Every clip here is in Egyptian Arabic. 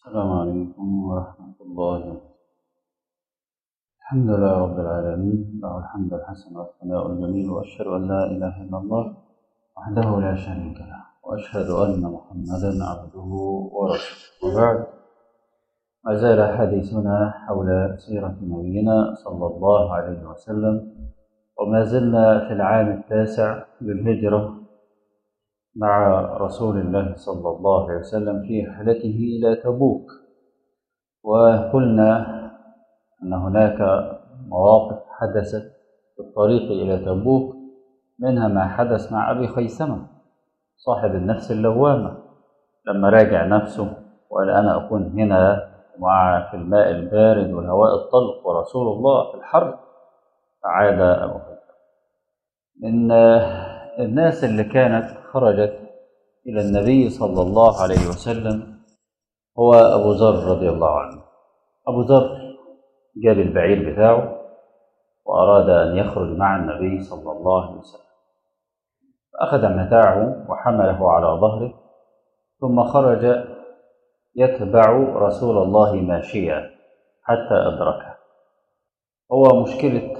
السلام عليكم ورحمة الله وبركاته الحمد لله رب العالمين له الحمد الحسن والثناء الجميل وأشهد أن لا إله إلا الله وحده لا شريك له وأشهد أن محمدا عبده ورسوله وبعد ما زال حديثنا حول سيرة نبينا صلى الله عليه وسلم وما زلنا في العام التاسع للهجرة مع رسول الله صلى الله عليه وسلم في رحلته إلى تبوك وقلنا أن هناك مواقف حدثت في الطريق إلى تبوك منها ما حدث مع أبي خيثمة صاحب النفس اللوامة لما راجع نفسه وقال أنا أكون هنا مع في الماء البارد والهواء الطلق ورسول الله في الحرب فعاد أبو خيثمة من الناس اللي كانت خرجت إلى النبي صلى الله عليه وسلم هو أبو ذر رضي الله عنه أبو ذر جاب البعير بتاعه وأراد أن يخرج مع النبي صلى الله عليه وسلم فأخذ متاعه وحمله على ظهره ثم خرج يتبع رسول الله ماشيا حتى أدركه هو مشكلة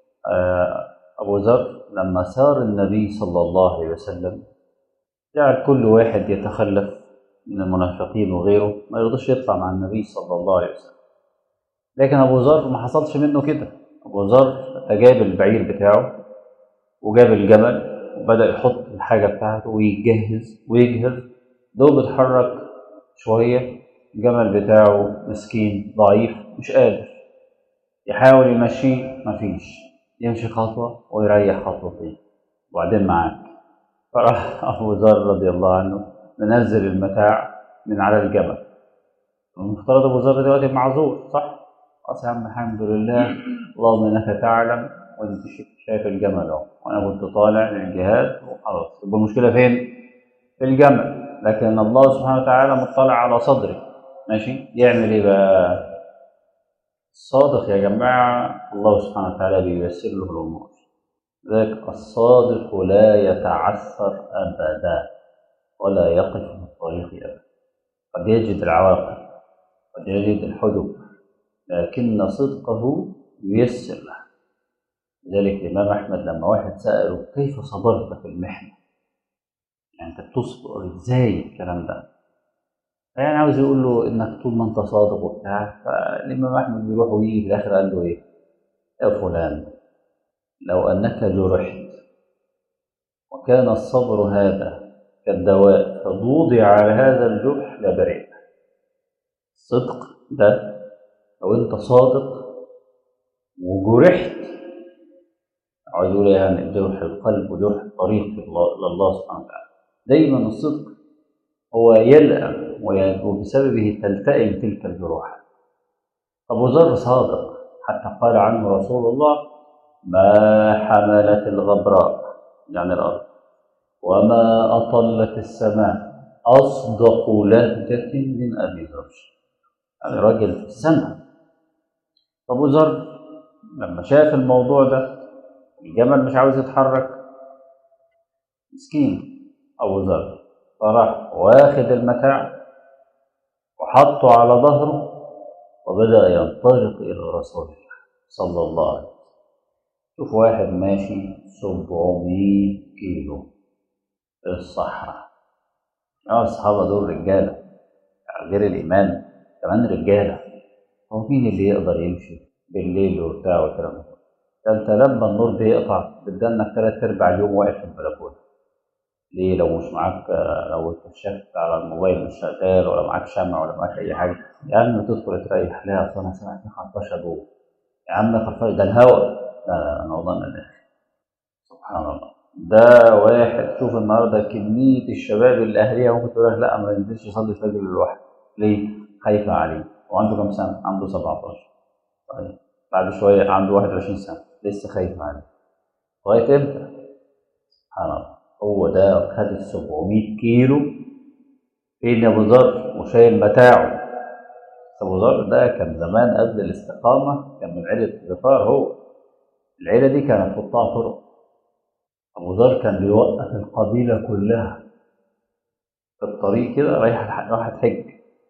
أبو ذر لما سار النبي صلى الله عليه وسلم جعل كل واحد يتخلف من المنافقين وغيره ما يرضاش يطلع مع النبي صلى الله عليه وسلم لكن أبو ذر ما حصلش منه كده أبو ذر جاب البعير بتاعه وجاب الجمل وبدأ يحط الحاجة بتاعته ويجهز ويجهز دوب اتحرك شوية الجمل بتاعه مسكين ضعيف مش قادر يحاول يمشيه مفيش يمشي خطوة ويريح خطوتين وبعدين معاك فراح أبو ذر رضي الله عنه منزل المتاع من على الجبل المفترض أبو ذر دلوقتي معذور صح؟ خلاص يا عم الحمد لله اللهم إنك تعلم وأنت شايف الجمل أهو وأنا كنت طالع للجهاد وخلاص يبقى المشكلة فين؟ في الجمل لكن الله سبحانه وتعالى مطلع على صدري ماشي يعمل إيه بقى؟ الصادق يا جماعة الله سبحانه وتعالى بييسر له الأمور ذلك الصادق لا يتعثر أبدا ولا يقف في الطريق أبدا قد يجد العواقب قد يجد الحدود لكن صدقه ييسر له لذلك الإمام أحمد لما واحد سأله كيف صبرت في المحنة يعني أنت بتصبر إزاي الكلام ده يعني عاوز يقول له انك طول ما انت صادق وبتاع فالامام احمد بيروح ويجي في الاخر قال له ايه؟ يا فلان لو انك جرحت وكان الصبر هذا كالدواء فوضع على هذا الجرح لبرئ الصدق ده لو انت صادق وجرحت عاوز يقول يعني جرح القلب وجرح الطريق لله سبحانه وتعالى دايما الصدق هو يلأم وبسببه تلتئم تلك الجروح أبو ذر صادق حتى قال عنه رسول الله ما حملت الغبراء يعني الأرض وما أطلت السماء أصدق لهجة من أبي ذر يعني راجل في السماء أبو ذر لما شاف الموضوع ده الجمل مش عاوز يتحرك مسكين أبو ذر فراح واخد المتاع وحطه على ظهره وبدأ ينطلق إلى رسول الله صلى الله عليه وسلم شوف واحد ماشي 700 كيلو في الصحراء اه الصحابة دول رجالة يعني غير الإيمان كمان رجالة هو مين اللي يقدر يمشي بالليل وبتاع والكلام ده ده انت لما النور بيقطع بتدنك تلات ارباع اليوم واقف في البلكونه ليه لو مش معاك لو اتكشفت على الموبايل مش شغال ولا معاك شمع ولا معاك اي حاجه يا عم تدخل تريح ليه اصل انا سمعت 15 جوه يا عم 15 ده الهوا لا لا انا والله انا سبحان الله ده واحد شوف النهارده كميه الشباب الاهليه ممكن تقول لك لا ما ينزلش يصلي الفجر لوحده ليه؟ خايفه عليه وعنده كام سنه؟ عنده 17 طيب بعد شويه عنده 21 سنه لسه خايف عليه لغايه امتى؟ سبحان الله هو ده خد ال 700 كيلو فين ابو ذر وشايل متاعه ابو ذر ده كان زمان قبل الاستقامه كان من عيله غفار هو العيله دي كانت قطاع طرق ابو ذر كان بيوقف القبيله كلها في الطريق كده رايح راح تحج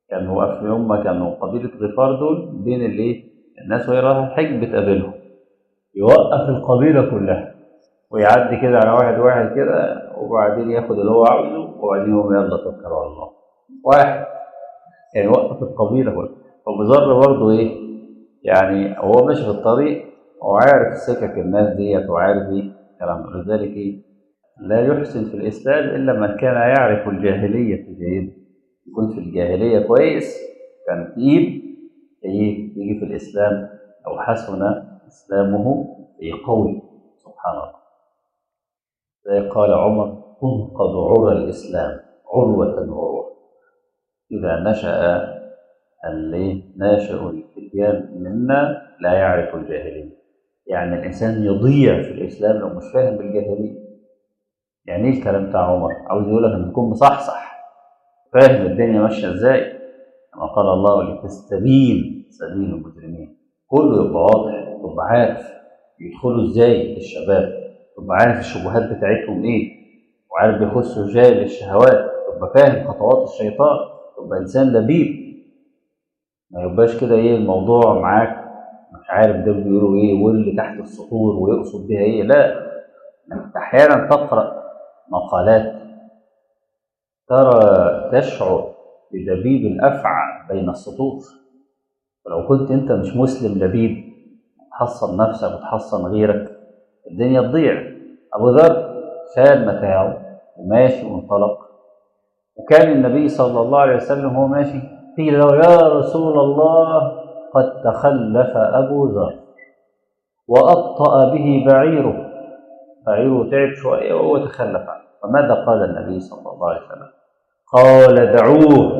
كانوا في هم كانوا قبيلة غفار دول بين الايه الناس وهي رايحة الحج بتقابلهم يوقف القبيلة كلها ويعدي كده على واحد واحد كده وبعدين ياخد اللي هو عاوزه وبعدين يقوم يلا توكل على الله واحد يعني وقف القبيلة كلها أبو ذر برضه إيه يعني هو ماشي في الطريق وعارف سكك الناس ديت وعارف إيه كلام لذلك إيه لا يحسن في الإسلام إلا من كان يعرف الجاهلية جيدا يكون في الجاهلية كويس كان تقيل إيه يجي في الإسلام أو حسن إسلامه قوي سبحان الله زي قال عمر تنقض عرى الإسلام عروة عروة إذا نشأ اللي ناشئ الفتيان منا لا يعرف الجاهلية يعني الإنسان يضيع في الإسلام لو مش فاهم بالجاهلية يعني إيه الكلام بتاع عمر عاوز يقول لك إن تكون مصحصح فاهم الدنيا ماشية إزاي كما قال الله لتستبين سبيل المجرمين كله يبقى واضح يبقى عارف يدخلوا إزاي الشباب يبقى عارف الشبهات بتاعتهم إيه وعارف بيخشوا إزاي للشهوات يبقى فاهم خطوات الشيطان يبقى إنسان لبيب ما يبقاش كده ايه الموضوع معاك مش عارف ده بيقولوا ايه واللي تحت السطور ويقصد بيها ايه لا انت احيانا تقرا مقالات ترى تشعر بدبيب الافعى بين السطور ولو كنت انت مش مسلم لبيب تحصن نفسك وتحصن غيرك الدنيا تضيع ابو ذر شال متاعه وماشي وانطلق وكان النبي صلى الله عليه وسلم هو ماشي قيل له يا رسول الله قد تخلف أبو ذر وأبطأ به بعيره بعيره تعب شوية وهو تخلف عنه فماذا قال النبي صلى الله عليه وسلم قال دعوه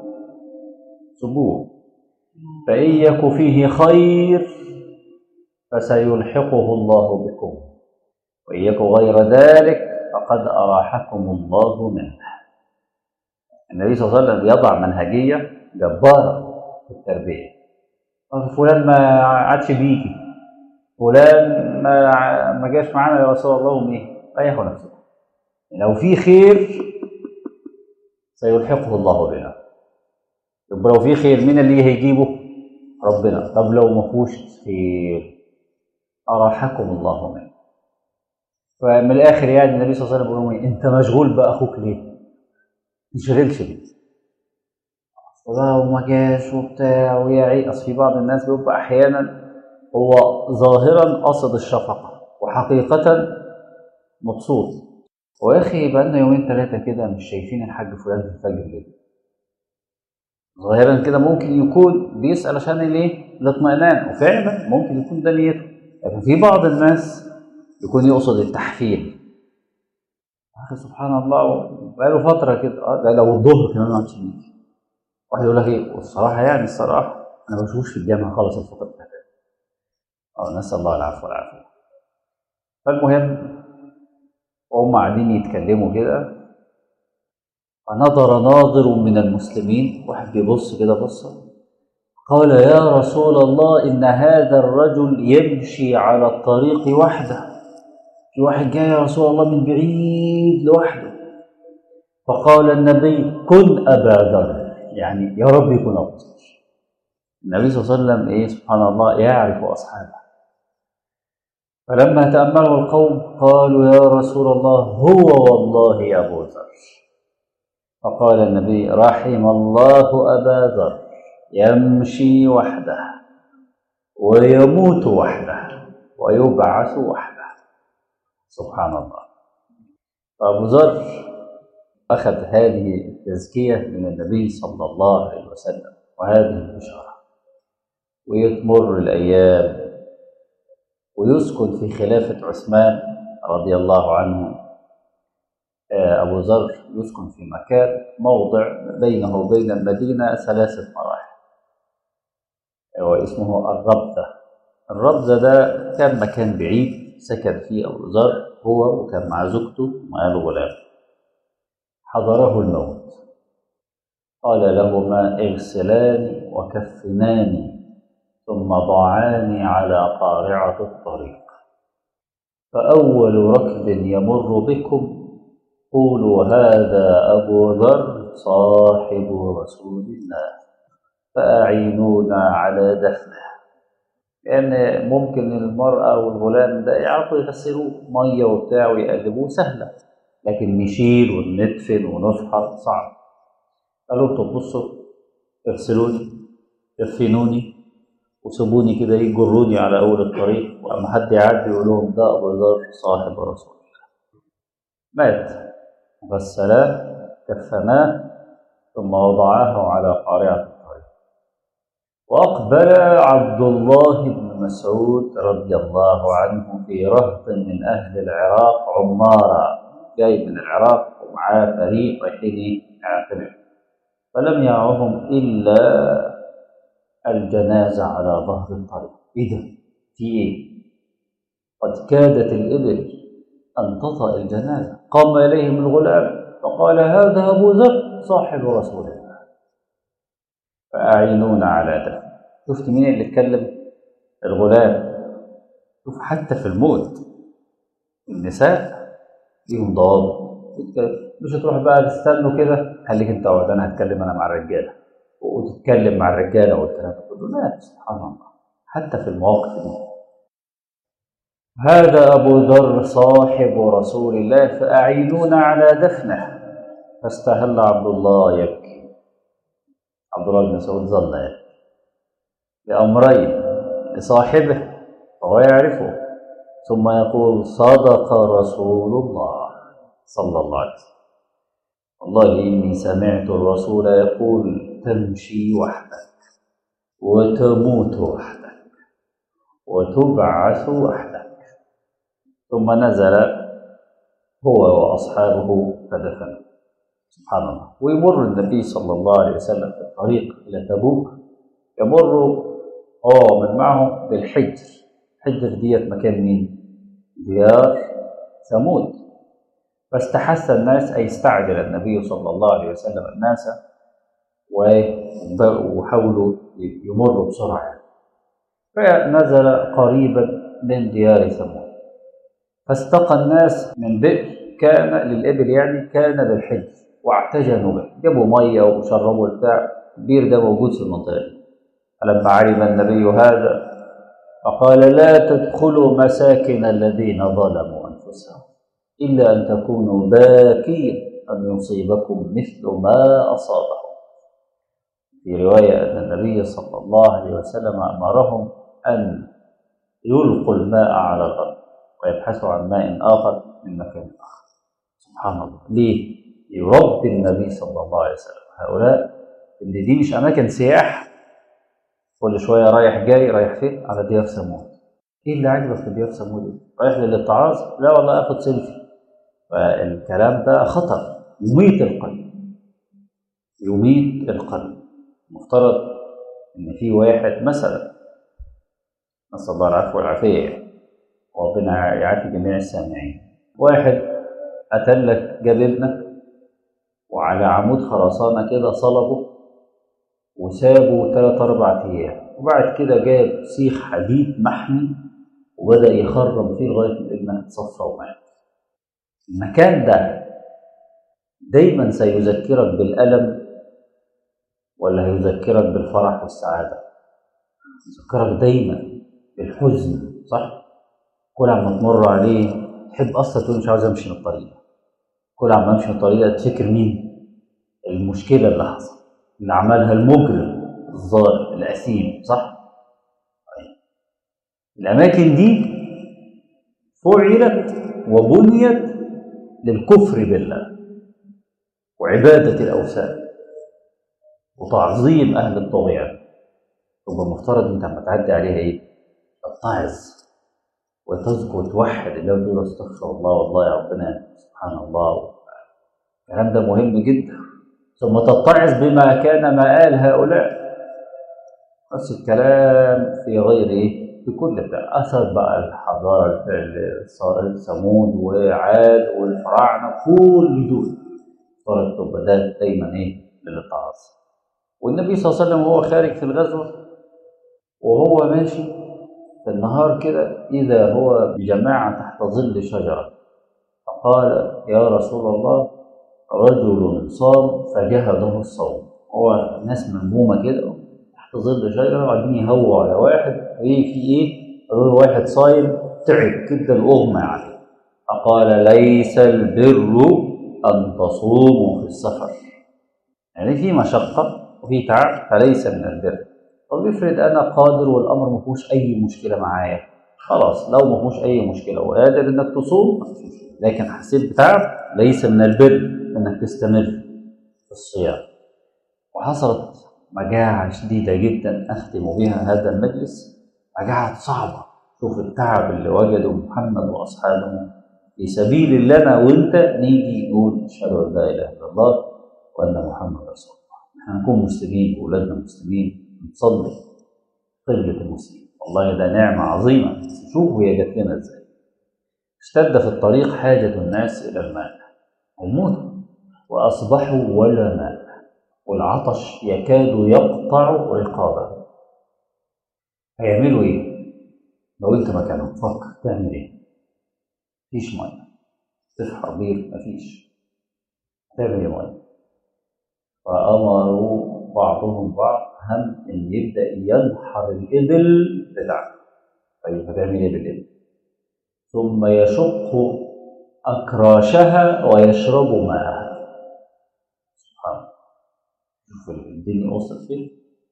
سبوه فإن يك فيه خير فسيلحقه الله بكم وإن يك غير ذلك فقد أراحكم الله منه النبي صلى الله عليه وسلم يضع منهجية جبارة في التربية فلان ما عادش بيجي فلان ما ما جاش معانا يا رسول الله وميه ريحوا نفسكم لو في خير سيلحقه الله بنا يبقى لو في خير مين اللي هيجيبه؟ ربنا طب لو ما فيهوش خير أراحكم الله منه فمن الآخر يعني النبي صلى الله عليه وسلم بيقول أنت مشغول بأخوك ليه؟ ما تشغلش بيه وما جاش وبتاع ويا عي اصل في بعض الناس بيبقى احيانا هو ظاهرا قصد الشفقه وحقيقه مبسوط ويا اخي بقى لنا يومين ثلاثه كده مش شايفين الحاج فلان في الفجر ليه ظاهرا كده ممكن يكون بيسال عشان الايه الاطمئنان وفعلا ممكن يكون ده نيته لكن في بعض الناس يكون يقصد التحفيل اخي سبحان الله بقاله فتره كده اه ده لو الظهر كمان ما عادش يجي واحد يقول لك ايه والصراحه يعني الصراحه انا ما بشوفش في الجامعه خالص الفتره بتاعتها اه نسال الله العفو والعافيه فالمهم وهم قاعدين يتكلموا كده فنظر ناظر من المسلمين واحد بيبص كده بصه قال يا رسول الله ان هذا الرجل يمشي على الطريق وحده في واحد جاي يا رسول الله من بعيد لوحده فقال النبي كن ابا ذر يعني يا رب يكون أفضل النبي صلى الله عليه وسلم إيه سبحان الله يعرف أصحابه فلما تأمله القوم قالوا يا رسول الله هو والله يا أبو ذر فقال النبي رحم الله أبا ذر يمشي وحده ويموت وحده ويبعث وحده سبحان الله فأبو ذر أخذ هذه التزكية من النبي صلى الله عليه وسلم وهذه البشارة ويتمر الأيام ويسكن في خلافة عثمان رضي الله عنه أبو ذر يسكن في مكان موضع بينه وبين المدينة ثلاثة مراحل واسمه الربذة الربذة ده كان مكان بعيد سكن فيه أبو ذر هو وكان مع زوجته ومعاه له غلام حضره الموت قال لهما اغسلاني وكفناني ثم ضعاني على قارعة الطريق فأول ركب يمر بكم قولوا هذا أبو ذر صاحب رسول الله فأعينونا على دفنه لأن ممكن المرأة والغلام ده يعرفوا يغسلوه مية وبتاع ويقلبوه سهلة لكن نشيل وندفن ونفحر صعب قالوا طب بصوا اغسلوني دفنوني وسيبوني كده يجروني على أول الطريق وأما حد يعدي يقول لهم ده أبو ذر صاحب رسول الله مات غسلاه كفناه ثم وضعاه على قارعة الطريق وأقبل عبد الله بن مسعود رضي الله عنه في رهط من أهل العراق عمارة جاي من العراق ومعاه فريق رايحين يعتمروا فلم يعهم إلا الجنازة على ظهر الطريق إيه ده؟ في إيه؟ قد كادت الإبل أن تطأ الجنازة قام إليهم الغلام فقال هذا أبو ذر صاحب رسول الله فأعينونا على ده شفت مين اللي اتكلم؟ الغلام شوف حتى في الموت النساء ليهم ضوابط مش هتروح بقى تستنوا كده خليك انت اقعد انا هتكلم انا مع الرجاله وتتكلم مع الرجاله والكلام ده كله لا سبحان الله حتى في المواقف دي هذا ابو ذر صاحب رسول الله فاعينونا على دفنه فاستهل عبد الله يبكي عبد الله بن مسعود ظل يبكي لامرين لصاحبه وهو يعرفه ثم يقول صدق رسول الله صلى الله عليه وسلم والله إني سمعت الرسول يقول تمشي وحدك وتموت وحدك وتبعث وحدك ثم نزل هو وأصحابه فدفن سبحان الله ويمر النبي صلى الله عليه وسلم في الطريق إلى تبوك يمر هو من معه بالحجر حجر ديت مكان مين؟ ديار ثمود فاستحث الناس أي استعجل النبي صلى الله عليه وسلم الناس وحاولوا يمروا بسرعة فنزل قريبا من ديار ثمود فاستقى الناس من بئر كان للإبل يعني كان للحج واعتجنوا به جابوا مية وشربوا البتاع البير ده موجود في المنطقة دي فلما علم النبي هذا فقال لا تدخلوا مساكن الذين ظلموا أنفسهم إلا أن تكونوا باكين أن يصيبكم مثل ما أصابهم في رواية أن النبي صلى الله عليه وسلم أمرهم أن يلقوا الماء على الأرض ويبحثوا عن ماء آخر من مكان آخر سبحان الله ليه؟ يربي النبي صلى الله عليه وسلم هؤلاء اللي دي مش أماكن سياح كل شوية رايح جاي رايح فين؟ على ديار ثمود ايه اللي عجبك في ديار ثمود؟ رايح للاتعاظ؟ لا والله اخد سيلفي فالكلام ده خطر يميت القلب يميت القلب مفترض ان في واحد مثلا نسال الله العفو والعافيه يعني وربنا يعافي جميع السامعين واحد قتلك جاب ابنك وعلى عمود خرسانه كده صلبه وسابه ثلاث اربع ايام وبعد كده جاب سيخ حديد محمي وبدا يخرم فيه لغايه ما ابنك اتصفى ومات المكان ده دايما سيذكرك بالألم ولا هيذكرك بالفرح والسعادة يذكرك دايما بالحزن صح كل عم تمر عليه تحب أصلا تقول مش عاوز أمشي من الطريق كل عم أمشي من الطريق تفكر مين المشكلة اللي حصل اللي عملها المجرم الظالم الأثيم صح طيب. الأماكن دي فعلت وبنيت للكفر بالله وعبادة الأوثان وتعظيم أهل الطغيان يبقى المفترض أنت لما تعدي عليها إيه؟ تتعظ وتذكر وتوحد الله وتقول استغفر الله والله يا ربنا سبحان الله الكلام ده مهم جدا ثم تتعظ بما كان مآل هؤلاء نفس الكلام في غير ايه؟ في كل بتاع اثر بقى الحضاره ثمود وعاد والفراعنه كل دول صارت تبقى ده دايما ايه؟ للاتعاظ والنبي صلى الله عليه وسلم وهو خارج في الغزوه وهو ماشي في النهار كده اذا هو بجماعه تحت ظل شجره فقال يا رسول الله رجل صام فجهده الصوم هو ناس ملمومه كده تحت ظل شجره وقاعدين يهووا على واحد ايه في ايه؟ قالوا له واحد صايم تعب جدا اغمى عليه فقال ليس البر ان تصوموا في السفر يعني في مشقه وفي تعب فليس من البر طب افرض انا قادر والامر ما فيهوش اي مشكله معايا خلاص لو ما فيهوش اي مشكله وقادر انك تصوم لكن حسيت بتعب ليس من البر انك تستمر في الصيام وحصلت مجاعه شديده جدا اختم بها هذا المجلس مجاعه صعبه شوف التعب اللي وجده محمد واصحابه في سبيل الله انا وانت نيجي نقول اشهد ان لا اله الا الله وان محمد رسول الله احنا نكون مسلمين واولادنا مسلمين نصلي قبلة المسلمين والله ده نعمة عظيمة شوفوا هي جت لنا ازاي اشتد في الطريق حاجة الناس إلى الماء هيموتوا وأصبحوا ولا ماء والعطش يكاد يقطع رقابه هيعملوا إيه؟ لو أنت مكانهم فكر تعمل إيه؟ مفيش مية تفحر بير مفيش تعمل إيه مية؟ فأمروا بعضهم بعض هم ان يبدا ينحر الابل بتاعته طيب هتعمل ايه بالابل ثم يشق اكراشها ويشرب ماءها سبحان الله شوف الدنيا وصلت فين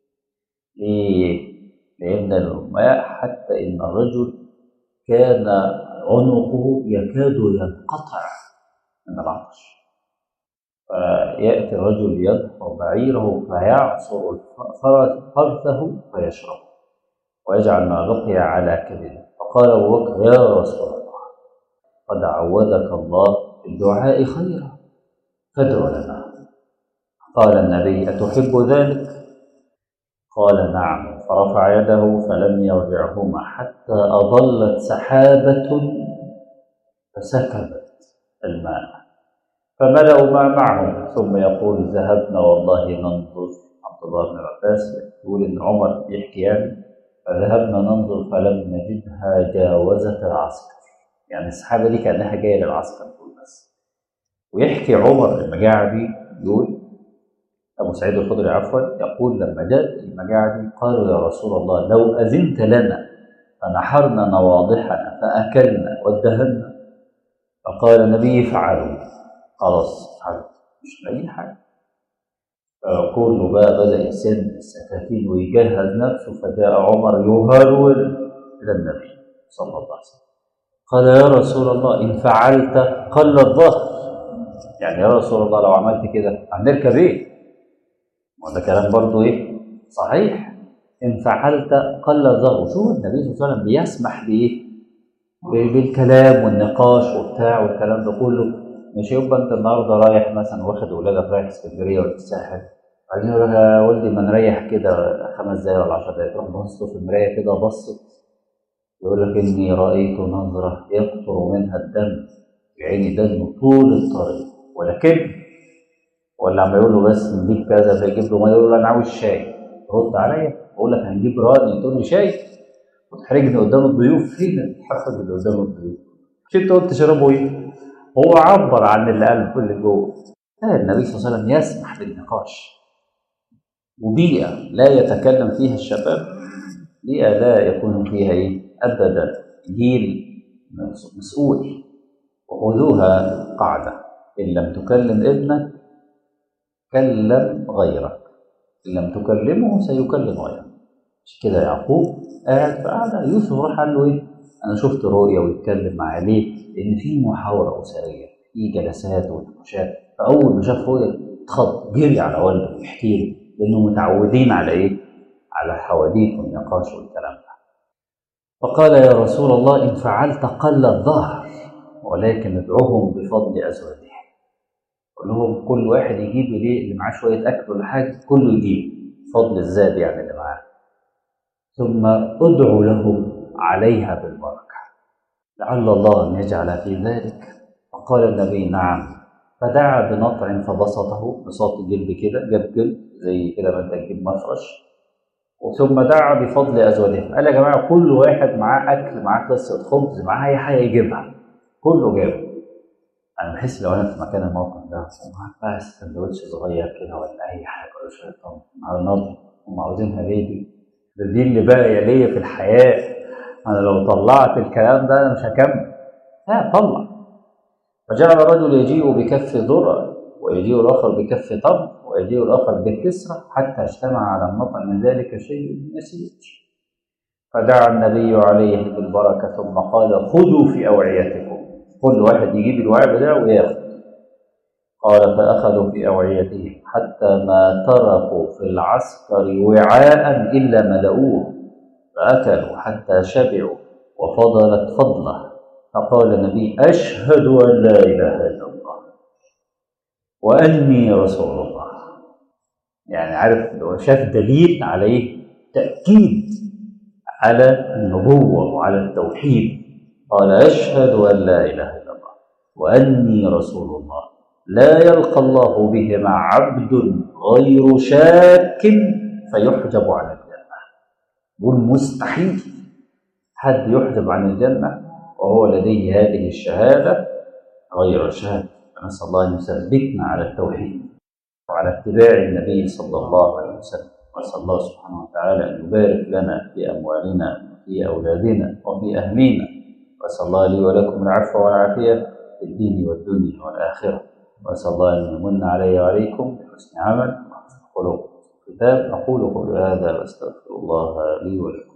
ليه لان الماء حتى ان الرجل كان عنقه يكاد ينقطع من العطش فيأتي الرجل يدفع بعيره فيعصر فرثه فيشرب ويجعل ما بقي على كبده فقال أبو بكر يا رسول الله قد عودك الله بالدعاء خيرا فادع لنا قال النبي أتحب ذلك؟ قال نعم فرفع يده فلم يرجعهما حتى أظلت سحابة فسكبت الماء فملأوا ما معهم ثم يقول ذهبنا والله ننظر عبد الله بن عباس يقول ان عمر يحكي يعني فذهبنا ننظر فلم نجدها جاوزت العسكر يعني السحابه دي كانها جايه للعسكر كله بس ويحكي عمر المجاعه دي يقول ابو سعيد الخدري عفوا يقول لما جاءت المجاعه دي قالوا يا رسول الله لو اذنت لنا فنحرنا نواضحنا فاكلنا وادهنا فقال النبي فعلوا خلاص مش لاقيين حاجه كله بقى بدا يسن السكاكين ويجهز نفسه فجاء عمر يهرول الى النبي صلى الله عليه وسلم قال يا رسول الله ان فعلت قل الظهر يعني يا رسول الله لو عملت كده هنركب ايه؟ ما ده كلام برضه ايه؟ صحيح ان فعلت قل الظهر شوف النبي صلى الله عليه وسلم بيسمح بايه؟ بالكلام والنقاش وبتاع والكلام ده كله مش يبقى انت النهارده رايح مثلا واخد ولادك رايح اسكندريه ولا الساحل بعدين يقول لك يا ولدي ما نريح كده خمس دقايق ولا 10 دقايق تروح بص في المرايه كده بصت يقول لك اني رايت نظره يقطر منها الدم بعيني دم طول الطريق ولكن ولا عم يقول له بس نجيب كذا فيجيب له ما يقول له انا عاوز شاي رد عليا اقول لك هنجيب راني تقول لي شاي وتحرجني قدام الضيوف فين الحرج اللي قدام الضيوف مش انت قلت تشربوا ايه؟ هو عبر عن اللي قلبه اللي جوه النبي صلى الله عليه وسلم يسمح بالنقاش وبيئة لا يتكلم فيها الشباب بيئة لا يكون فيها إيه أبدا جيل مسؤول وخذوها قاعدة إن لم تكلم ابنك كلم غيرك إن لم تكلمه سيكلم غيرك مش كده يعقوب قاعد في قعدة يوسف راح قال له إيه أنا شفت رؤيا ويتكلم معاه ليه؟ لأن في محاورة أسرية في جلسات ونقاشات فأول ما شاف رؤيا اتخض جري على والده ويحكي له لأنه متعودين على إيه؟ على الحواديت والنقاش والكلام ده فقال يا رسول الله إن فعلت قل الظهر ولكن ادعوهم بفضل أزواجهم قول لهم كل واحد يجيب ليه اللي معاه شوية أكل ولا حاجة كله يجيب فضل الزاد يعني اللي معاه ثم ادعوا لهم عليها بالبركة لعل الله أن يجعل في ذلك فقال النبي نعم فدعا بنطع فبسطه بساط الجلد كده جاب جلد زي كده ما انت تجيب مفرش ثم دعا بفضل ازواجهم قال يا جماعه كل واحد معاه اكل معاه قصه خبز معاه اي حاجه يجيبها كله جاب انا بحس لو انا في مكان الموقف ده ومعاك بقى سندوتش صغير كده ولا اي حاجه ولا شويه طماطم على النار هم عاوزينها ليه دي؟ ده دي اللي باقيه ليا في الحياه انا لو طلعت الكلام ده انا مش هكمل لا طلع فجعل الرجل يجيء بكف ذره ويجيء الاخر بكف تمر ويجيء الاخر بكسره حتى اجتمع على النطع من ذلك شيء يسير فدعا النبي عليه بالبركه ثم قال خذوا في اوعيتكم كل واحد يجيب الوعي بتاعه وياخد قال فأخذوا في أوعيتهم حتى ما تركوا في العسكر وعاء إلا ملؤوه فأكلوا حتى شبعوا وفضلت فضله فقال النبي أشهد أن لا إله إلا الله وأني رسول الله يعني عارف لو شاف دليل عليه تأكيد على النبوة وعلى التوحيد قال أشهد أن لا إله إلا الله وأني رسول الله لا يلقى الله بهما عبد غير شاك فيحجب عن الجنة يقول مستحيل حد يحجب عن الجنة وهو لديه هذه الشهادة غير شاك فنسأل الله أن يثبتنا على التوحيد وعلى اتباع النبي صلى الله عليه وسلم وأسأل الله سبحانه وتعالى أن يبارك لنا في أموالنا وفي أولادنا وفي أهلينا وأسأل الله لي ولكم العفو والعافية في الدين والدنيا والآخرة وأسأل الله أن يمن علي وعليكم بحسن عمل وحسن خلق كتاب أقول قولي هذا وأستغفر الله لي ولكم